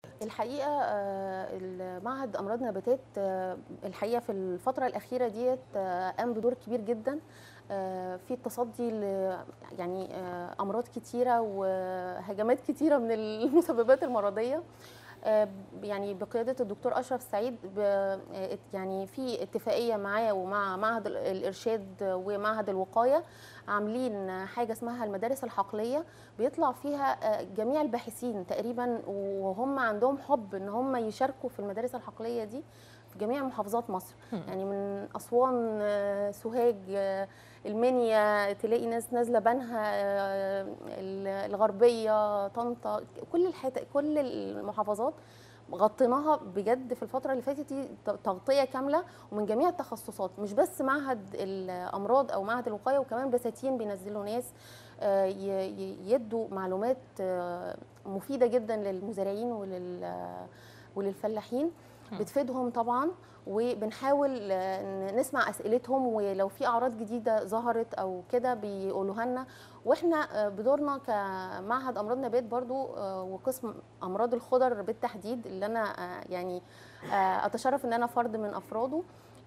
الحقيقه معهد امراض نباتات الحقيقه في الفتره الاخيره ديت قام بدور كبير جدا في التصدي ل يعني امراض كتيره وهجمات كتيره من المسببات المرضيه يعني بقياده الدكتور اشرف سعيد يعني في اتفاقيه معاه ومع معهد الارشاد ومعهد الوقايه عاملين حاجه اسمها المدارس الحقليه بيطلع فيها جميع الباحثين تقريبا وهم عندهم حب ان هم يشاركوا في المدارس الحقليه دي في جميع محافظات مصر يعني من اسوان سوهاج المنيا تلاقي ناس نازله بنها الغربيه طنطا كل الحت... كل المحافظات غطيناها بجد في الفتره اللي فاتت دي تغطيه كامله ومن جميع التخصصات مش بس معهد الامراض او معهد الوقايه وكمان بساتين بينزلوا ناس يدوا معلومات مفيده جدا للمزارعين ولل وللفلاحين بتفيدهم طبعا وبنحاول نسمع اسئلتهم ولو في اعراض جديده ظهرت او كده بيقولوها لنا واحنا بدورنا كمعهد امراض نبات برضو وقسم امراض الخضر بالتحديد اللي انا يعني اتشرف ان انا فرد من افراده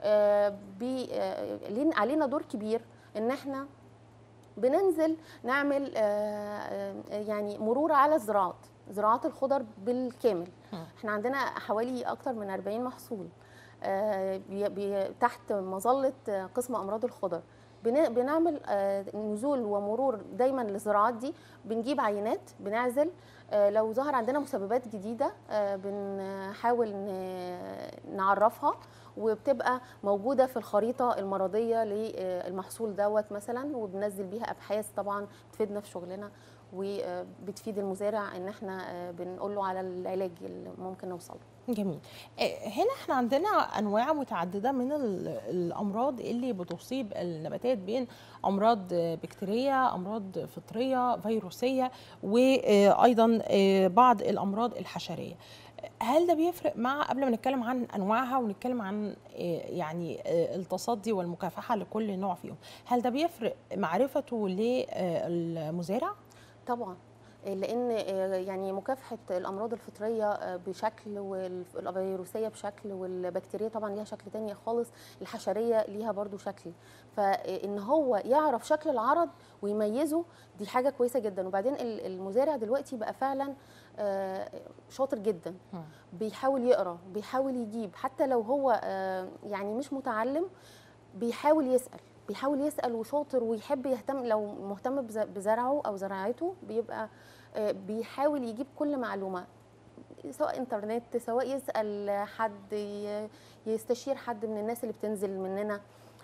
علينا دور كبير ان احنا بننزل نعمل يعني مرور على الزراعات زراعات الخضر بالكامل احنا عندنا حوالي اكتر من 40 محصول بي بي تحت مظله قسم امراض الخضر بنعمل نزول ومرور دايما للزراعات دي بنجيب عينات بنعزل لو ظهر عندنا مسببات جديده بنحاول نعرفها وبتبقى موجوده في الخريطه المرضيه للمحصول دوت مثلا وبننزل بيها ابحاث طبعا بتفيدنا في شغلنا وبتفيد المزارع ان احنا بنقول له على العلاج اللي ممكن نوصل له جميل هنا احنا عندنا انواع متعدده من الامراض اللي بتصيب النباتات بين امراض بكتيريه امراض فطريه فيروسيه وايضا بعض الامراض الحشريه هل ده بيفرق مع قبل ما نتكلم عن انواعها ونتكلم عن يعني التصدي والمكافحه لكل نوع فيهم هل ده بيفرق معرفته للمزارع طبعا لان يعني مكافحه الامراض الفطريه بشكل والفيروسيه بشكل والبكتيريه طبعا ليها شكل تاني خالص الحشريه ليها برضو شكل فان هو يعرف شكل العرض ويميزه دي حاجه كويسه جدا وبعدين المزارع دلوقتي بقى فعلا شاطر جدا بيحاول يقرا بيحاول يجيب حتى لو هو يعني مش متعلم بيحاول يسال بيحاول يسال وشاطر ويحب يهتم لو مهتم بزرعه او زراعته بيبقى بيحاول يجيب كل معلومه سواء انترنت سواء يسال حد يستشير حد من الناس اللي بتنزل مننا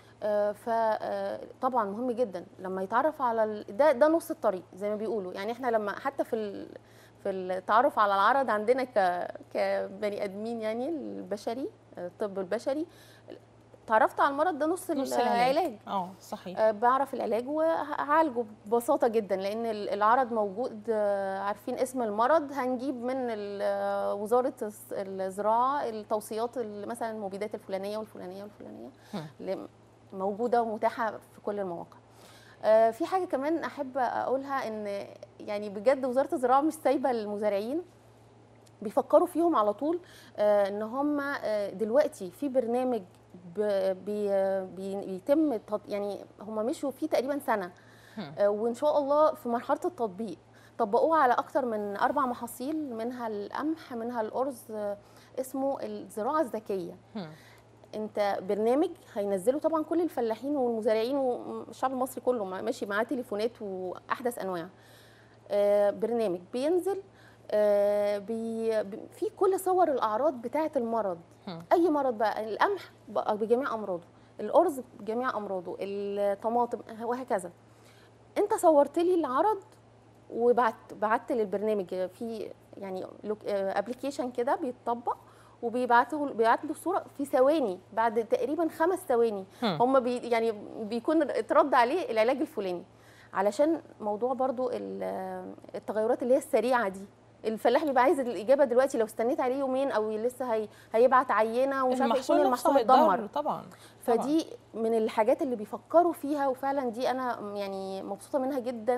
فطبعا مهم جدا لما يتعرف على ده ده نص الطريق زي ما بيقولوا يعني احنا لما حتى في في التعرف على العرض عندنا ك كبني ادمين يعني البشري الطب البشري تعرفت على المرض ده نص, نص العلاج اه صحيح آه بعرف العلاج وهعالجه ببساطه جدا لان العرض موجود آه عارفين اسم المرض هنجيب من وزاره الزراعه التوصيات مثلا المبيدات الفلانيه والفلانيه والفلانيه اللي موجوده ومتاحه في كل المواقع آه في حاجه كمان احب اقولها ان يعني بجد وزاره الزراعه مش سايبه المزارعين بيفكروا فيهم على طول ان هم دلوقتي في برنامج بي بيتم يعني هم مشوا فيه تقريبا سنه وان شاء الله في مرحله التطبيق طبقوه على اكتر من اربع محاصيل منها القمح منها الارز اسمه الزراعه الذكيه انت برنامج هينزله طبعا كل الفلاحين والمزارعين والشعب المصري كله ماشي معاه تليفونات واحدث انواع برنامج بينزل بي في كل صور الاعراض بتاعه المرض اي مرض بقى القمح بقى بجميع امراضه الارز بجميع امراضه الطماطم وهكذا انت صورت لي العرض وبعت بعت للبرنامج في يعني ابلكيشن كده بيتطبق وبيبعته بيبعت له الصوره في ثواني بعد تقريبا خمس ثواني هم بي يعني بيكون اترد عليه العلاج الفلاني علشان موضوع برضو التغيرات اللي هي السريعه دي الفلاح بيبقى عايز الاجابه دلوقتي لو استنيت عليه يومين او لسه هي هيبعت عينه ومش عارفه يكون المحصول اتدمر طبعا فدي من الحاجات اللي بيفكروا فيها وفعلا دي انا يعني مبسوطه منها جدا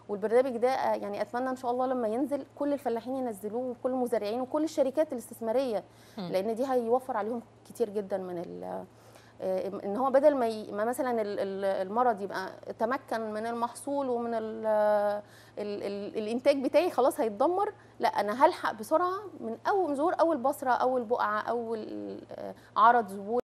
والبرنامج ده آه، يعني اتمنى ان شاء الله لما ينزل كل الفلاحين ينزلوه وكل المزارعين وكل الشركات الاستثماريه مم. لان دي هيوفر عليهم كتير جدا من ال آه، ان هو بدل ما, ي... ما مثلا ال- ال- المرض يبقى تمكن من المحصول ومن ال... ال... ال... الانتاج بتاعي خلاص هيتدمر لا انا هلحق بسرعه من اول من ظهور اول بصره اول بقعه اول آه، عرض زبون